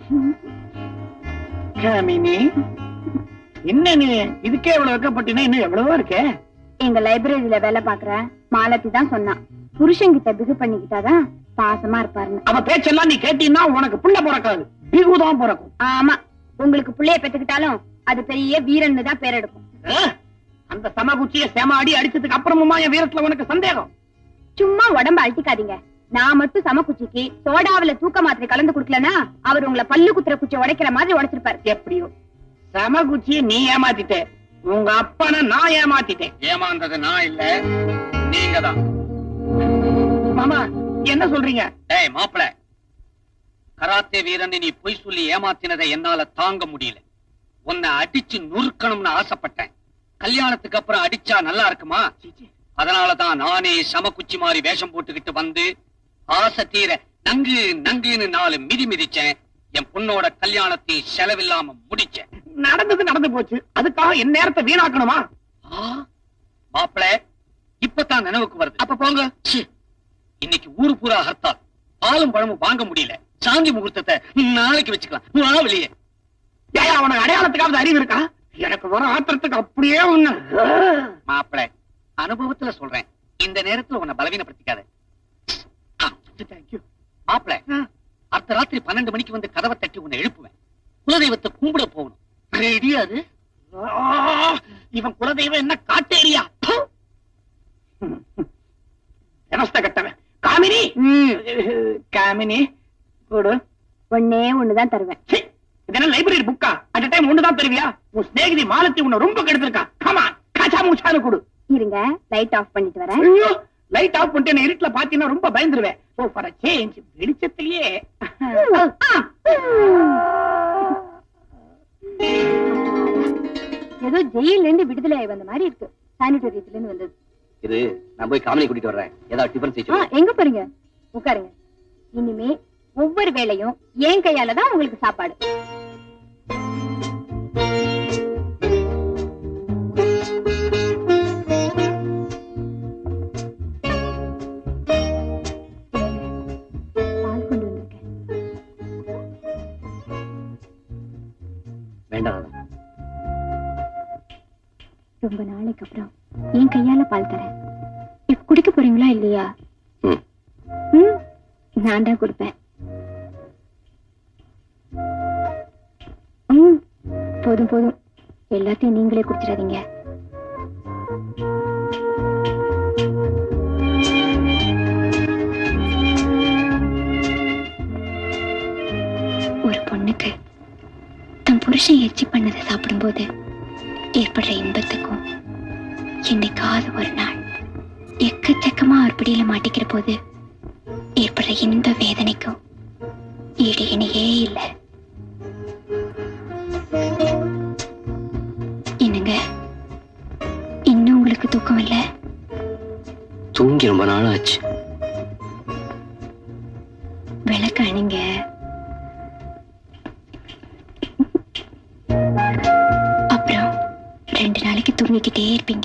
காமினி என்ன நீ இதுக்கே இவ்வளவு வைக்கப்பட்டினா இன்னும் எவ்வளவோ இருக்கே எங்க லைப்ரரியில வேலை பாக்குற மாலத்தி தான் சொன்னான் புருஷன் கிட்ட பிகு பண்ணிக்கிட்டாதான் பாசமா இருப்பாருன்னு அவ பேச்செல்லாம் நீ கேட்டீன்னா உனக்கு புள்ள பிறக்காது பிகுதான் பிறக்கும் ஆமா உங்களுக்கு புள்ளைய பெத்துக்கிட்டாலும் அது பெரிய வீரன்னு தான் பேர் எடுக்கும் ஆ? அந்த சமகுச்சிய செம அடி அடிச்சதுக்கு அப்புறமுமா என் வீரத்துல உனக்கு சந்தேகம் சும்மா உடம்ப அழுத்திக்காதீங்க நான் மட்டும் சமக்குச்சிக்கு சோடாவுல தூக்க மாத்திரை கலந்து குடுக்கலனா அவர் உங்களை பல்லு குத்துற குச்சி உடைக்கிற மாதிரி உடைச்சிருப்பாரு எப்படியோ சமகுச்சிய நீ ஏமாத்திட்ட உங்க அப்பனை நான் ஏமாத்திட்டேன் ஏமாந்தது நான் இல்ல நீங்க தான் மாமா என்ன சொல்றீங்க டேய் மாப்பிள கராத்தே வீரன் நீ பொய் சொல்லி ஏமாத்தினதை என்னால தாங்க முடியல உன்னை அடிச்சு நொறுக்கணும்னு ஆசைப்பட்டேன் கல்யாணத்துக்கு அப்புறம் அடிச்சா நல்லா இருக்குமா அதனாலதான் நானே சமக்குச்சி மாதிரி வேஷம் போட்டுக்கிட்டு வந்து ஆசை தீர நங்கு நங்குன்னு நாலு மிதி மிதிச்சேன் என் பொண்ணோட கல்யாணத்தை செலவில்லாம முடிச்சேன் நடந்தது நடந்து போச்சு அதுக்காக என் நேரத்தை வீணாக்கணுமா மாப்பிள இப்பதான் நினைவுக்கு வருது அப்ப போங்க ச்சீ. இன்னைக்கு ஊரு பூரா ஹர்த்தால் பாலும் பழமும் வாங்க முடியல சாந்தி முகூர்த்தத்தை நாளைக்கு வச்சுக்கலாம் வா வெளியே ஏய் அவனுக்கு அடையாளத்துக்காவது அறிவு இருக்கா எனக்கு வர ஆத்திரத்துக்கு அப்படியே ஒண்ணு மாப்பிள அனுபவத்துல சொல்றேன் இந்த நேரத்துல உன்னை பலவீனப்படுத்திக்காத தேங்க்யூ மாப்பிள அடுத்த ராத்திரி பன்னெண்டு மணிக்கு வந்து கதவை தட்டி உன்னை எழுப்புவேன் குலதெய்வத்தை கும்பிட போகணும் ரெடி அது இவன் குலதெய்வம் என்ன காட்டேரியா ப்பு. விவஸ்தை கட்டவன் காமினி காமினி கொடு ஒன்னே ஒண்ணுதான் தருவேன் சீ, இதெல்லாம் லைப்ரரி புக்கா அட் டைம் ஒண்ணுதான் தருவியா உன் சிநேகிதி மாலத்தி உன்னை ரொம்ப கெடுத்திருக்கா கமா காச்சா மூச்சானு கொடு இருங்க லைட் ஆஃப் பண்ணிட்டு வரேன் ஐயோ லைட் ஆஃப் பண்ணிட்டு என்ன இருட்டுல பாத்தீங்கன்னா ரொம்ப பயந்துருவேன் சோ ஃபார் சேஞ்ச் வெளிச்சத்திலேயே ஏதோ ஜெயில இருந்து விடுதலை ஆகி வந்த மாதிரி இருக்கு சானிட்டோரியத்துல இருந்து வந்தது இது நான் போய் காமனி கூட்டிட்டு வர்றேன் ஏதாவது டிஃபன் ஆ, எங்க போறீங்க உட்காருங்க இனிமே ஒவ்வொரு வேளையும் என் கையால தான் உங்களுக்கு சாப்பாடு பால் கொண்டு வந்திருக்கேன் வேண்டாம் ரொம்ப நாளைக்கு அப்புறம் என் கையால பால் தரேன் இப்ப குடிக்க போறீங்களா இல்லையா ம். ம், நான் தான் கொடுப்பேன் ம், போதும் போதும் எல்லாத்தையும் நீங்களே குடிச்சிடாதீங்க ஒரு பொண்ணுக்கு தன் புருஷன் எச்சி பண்ணதை சாப்பிடும்போது ஏற்படுற இன்பத்துக்கும் என்னைக்காவது ஒரு நாள் எக்கச்சக்கமா அவர் பிடியில மாட்டிக்கிற போது ஏற்படுற இன்ப வேதனைக்கும் ஈடு இணையே இல்லை என்னங்க இன்னும் உங்களுக்கு தூக்கம் இல்ல தூங்கி ரொம்ப நாள் ஆச்சு விளக்கு அணிங்க அப்புறம் ரெண்டு நாளைக்கு தூங்கிக்கிட்டே இருப்பீங்க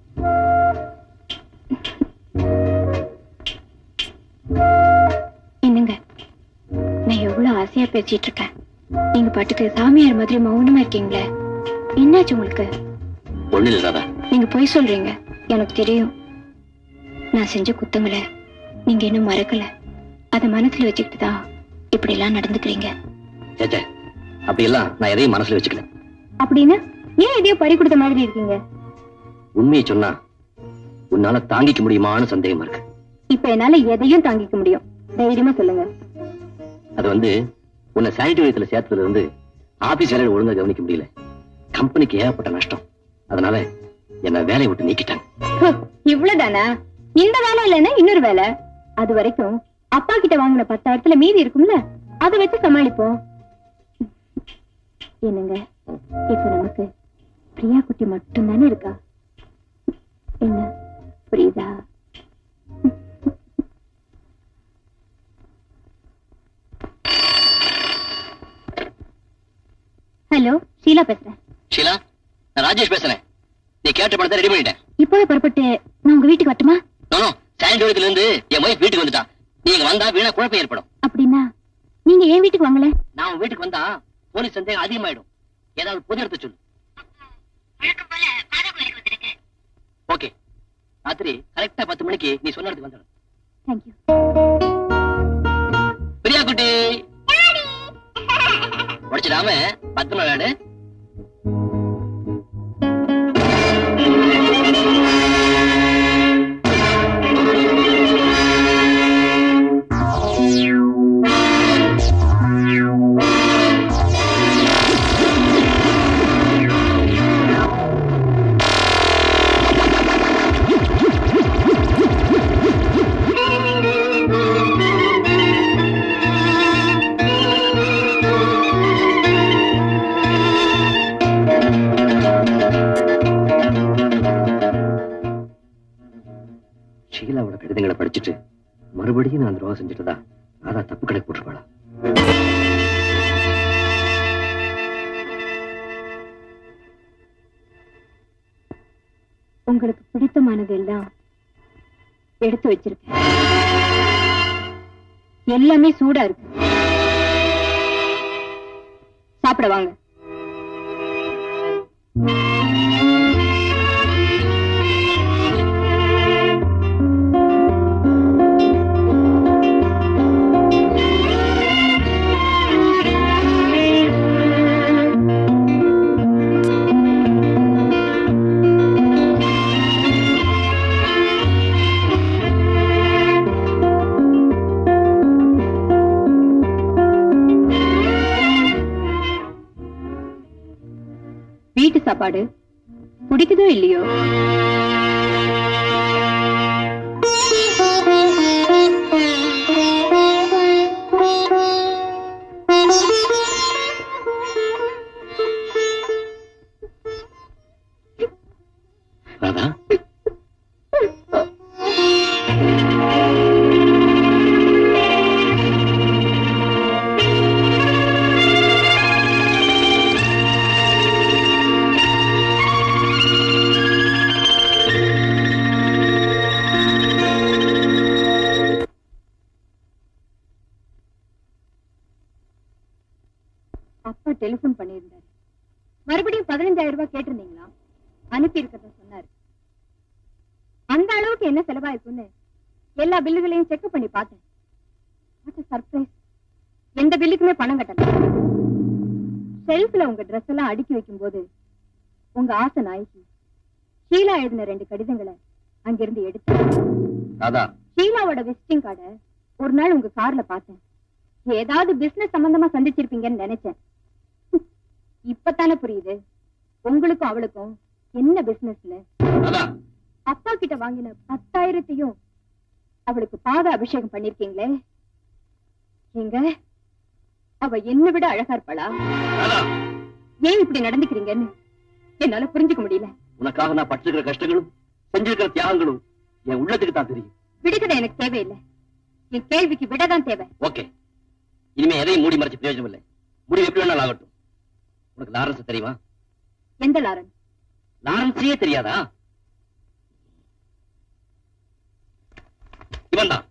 என்னங்க நான் எவ்வளவு ஆசையா பேசிட்டு இருக்கேன் நீங்க பாட்டுக்கு சாமியார் மாதிரி மௌனமா இருக்கீங்களே என்னாச்சு உங்களுக்கு ஒண்ணு இல்ல ராதா நீங்க பொய் சொல்றீங்க எனக்கு தெரியும் நான் செஞ்ச குத்தங்களை நீங்க இன்னும் மறக்கல அத மனசுல வச்சுக்கிட்டு தான் இப்படி எல்லாம் நடந்துக்கிறீங்க சேச்சே அப்படியெல்லாம் நான் எதையும் மனசுல வச்சுக்கல அப்படின்னா ஏன் எதையோ பறி கொடுத்த மாதிரி இருக்கீங்க உண்மையை சொன்னா உன்னால தாங்கிக்க முடியுமான்னு சந்தேகமா இருக்கு இப்ப என்னால எதையும் தாங்கிக்க முடியும் தைரியமா சொல்லுங்க அது வந்து உன்னை சானிட்டோரியத்துல சேர்த்ததுல இருந்து ஆபீஸ் வேலையை ஒழுங்கா கவனிக்க முடியல கம்பெனிக்கு ஏகப்பட்ட நஷ்டம் அதனால என்ன வேலையை விட்டு நீக்கிட்டாங்க ஹு, இவ்வளவுதானா இந்த வேலை இல்லைன்னா இன்னொரு வேலை அது வரைக்கும் அப்பா கிட்ட வாங்கின பத்தாயிரத்துல மீதி இருக்கும்ல அதை வச்சு சமாளிப்போம் என்னங்க இப்ப நமக்கு பிரியா குட்டி மட்டும்தானே இருக்கா என்ன புரியுதா ஹலோ ஷீலா பேசுறேன் ஷீலா நான் ராஜேஷ் பேசுறேன் நீ கேட்ட பணத்தை ரெடி பண்ணிட்டேன் இப்பவே புறப்பட்டு நான் உங்க வீட்டுக்கு வரட்டுமா நானும் சானிட்டோரியத்துல இருந்து என் ஒய்ஃப் வீட்டுக்கு வந்துட்டா நீங்க வந்தா வீணா குழப்பம் ஏற்படும் அப்படின்னா நீங்க ஏன் வீட்டுக்கு வாங்கல நான் உன் வீட்டுக்கு வந்தா போலீஸ் சந்தேகம் அதிகமாயிடும் ஏதாவது பொது எடுத்து சொல்லு ஓகே ராத்திரி கரெக்டா பத்து மணிக்கு நீ சொன்ன இடத்துக்கு வந்துடு தேங்க்யூ பிரியா குட்டி உடைச்சிடாம பத்திரமா விளையாடு ஷீலாவோட கடிதங்களை படிச்சுட்டு மறுபடியும் நான் துரோகம் செஞ்சுட்டதா அதான் தப்பு கணக்கு போட்டுருப்பாளா உங்களுக்கு பிடித்தமானது எல்லாம் எடுத்து வச்சிருக்கேன் எல்லாமே சூடா இருக்கு சாப்பிட வாங்க வீட்டு சாப்பாடு பிடிக்குதோ இல்லையோ ராதா அப்பா டெலிபோன் பண்ணியிருந்தாரு மறுபடியும் பதினஞ்சாயிரம் ரூபாய் கேட்டிருந்தீங்களா அனுப்பி இருக்கிறத சொன்னாரு அந்த அளவுக்கு என்ன செலவாயிருக்குன்னு எல்லா பில்லுகளையும் செக் பண்ணி பார்த்தேன் சர்ப்ரைஸ் எந்த பில்லுக்குமே பணம் கட்டல ஷெல்ஃப்ல உங்க ட்ரெஸ் எல்லாம் அடுக்கி வைக்கும் போது உங்க ஆசை நாய்க்கு ஷீலா எழுதின ரெண்டு கடிதங்களை அங்கிருந்து எடுத்தேன் ராதா ஷீலாவோட விசிட்டிங் கார்டை ஒரு நாள் உங்க கார்ல பார்த்தேன் ஏதாவது பிசினஸ் சம்பந்தமா சந்திச்சிருப்பீங்கன்னு நினைச்சேன் இப்பதானே புரியுது உங்களுக்கும் அவளுக்கும் என்ன பிசினஸ்ல ராதா அப்பா கிட்ட வாங்கின பத்தாயிரத்தையும் அவளுக்கு பாத அபிஷேகம் பண்ணிருக்கீங்களே நீங்க அவ என்ன விட அழகா இருப்பாளா ராதா ஏன் இப்படி நடந்துக்கிறீங்கன்னு என்னால புரிஞ்சுக்க முடியல உனக்காக நான் பட்டிருக்கிற கஷ்டங்களும் செஞ்சிருக்கிற தியாகங்களும் என் உள்ளத்துக்கு தான் தெரியும் விடுகதை எனக்கு தேவையில்லை என் கேள்விக்கு விடதான் தேவை ஓகே இனிமே எதையும் மூடி மறைச்சு பிரயோஜனம் இல்லை முடிவு எப்படி வேணாலும் ஆகட்டும் உனக்கு லாரன்ஸ் தெரியுமா எந்த லாரன் லாரன்ஸையே தெரியாதா இவன் தான்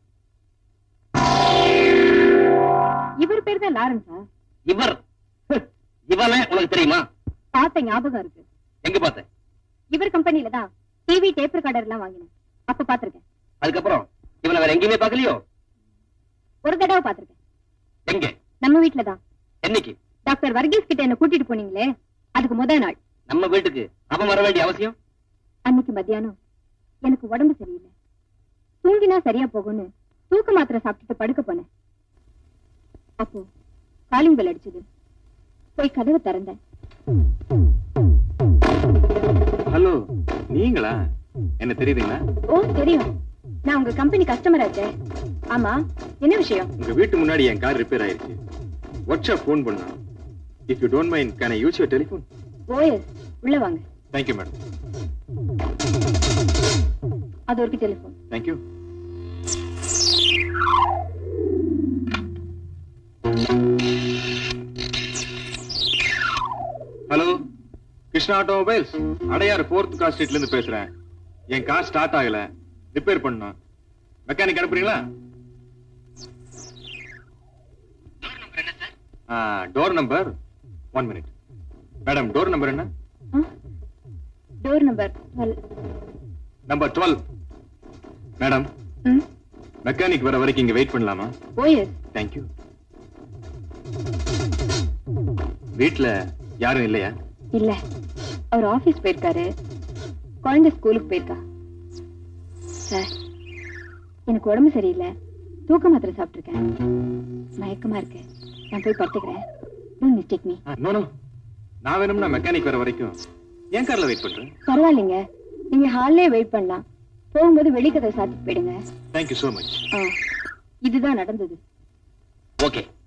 இவர் பேர் தான் லாரன்ஸா இவர் இவனே உனக்கு தெரியுமா பார்த்த ஞாபகம் இருக்கு எங்க பார்த்த இவர் கம்பெனில தான் டிவி டேப் ரெக்கார்டர் எல்லாம் வாங்கினேன் அப்ப பாத்திருக்கேன் அதுக்கப்புறம் இவனை வேற எங்கேயுமே பார்க்கலையோ ஒரு தடவை பாத்திருக்கேன் எங்க நம்ம வீட்ல தான் என்னைக்கு டாக்டர் வர்கீஸ் கிட்ட என்ன கூட்டிட்டு போனீங்களே அதுக்கு முதல் நாள் நம்ம வீட்டுக்கு அவன் வர வேண்டிய அவசியம் அன்னைக்கு மத்தியானம் எனக்கு உடம்பு சரியில்லை தூங்கினா சரியா போகும்னு தூக்க மாத்திரை சாப்பிட்டுட்டு படுக்க போனேன் அப்போ காலிங் பெல் அடிச்சது போய் கதவை திறந்தேன் ஹலோ நீங்களா என்ன தெரியுதுங்களா ஓ தெரியும் நான் உங்க கம்பெனி கஸ்டமர் ஆச்சே ஆமா என்ன விஷயம் உங்க வீட்டு முன்னாடி என் கார் ரிப்பேர் ஆயிருச்சு ஒர்க் ஷாப் ஃபோன் பண்ணா if you don't mind can I use your telephone oh yes உள்ள வாங்க தேங்க்யூ மேடம் அது ஒரு telephone thank you hello Krishna automobiles Adyar fourth car ஸ்ட்ரீட்ல இருந்து பேசுறேன் என் கார் ஸ்டார்ட் ஆகல ரிப்பேர் பண்ணணும் மெக்கானிக் அனுப்புறீங்களா door number one minute madam door number என்ன door number twelve number twelve madam ம் மெக்கானிக் வர வரைக்கும் இங்க வெயிட் பண்ணலாமா ஓஎஸ் தேங்க்யூ வீட்ல யாரும் இல்லையா இல்ல அவர் ஆபீஸ் போயிருக்காரு குழந்தை ஸ்கூலுக்கு போயிருக்கா சார் எனக்கு உடம்பு சரியில்லை தூக்க மாத்திரை சாப்பிட்டிருக்கேன் மயக்கமா இருக்கு நான் போய் படுத்துக்கிறேன் don't mistake me no no நான் வேணும்னா மெக்கானிக் வர வரைக்கும் என் கார்ல வெயிட் பண்றேன் பரவாயில்லைங்க நீங்க ஹால்லே வெயிட் பண்ணலாம் போகும்போது வெளிக்கதை சாத்திட்டு போயிடுங்க தேங்க்யூ so மச் ஆ, இதுதான் நடந்தது ஓகே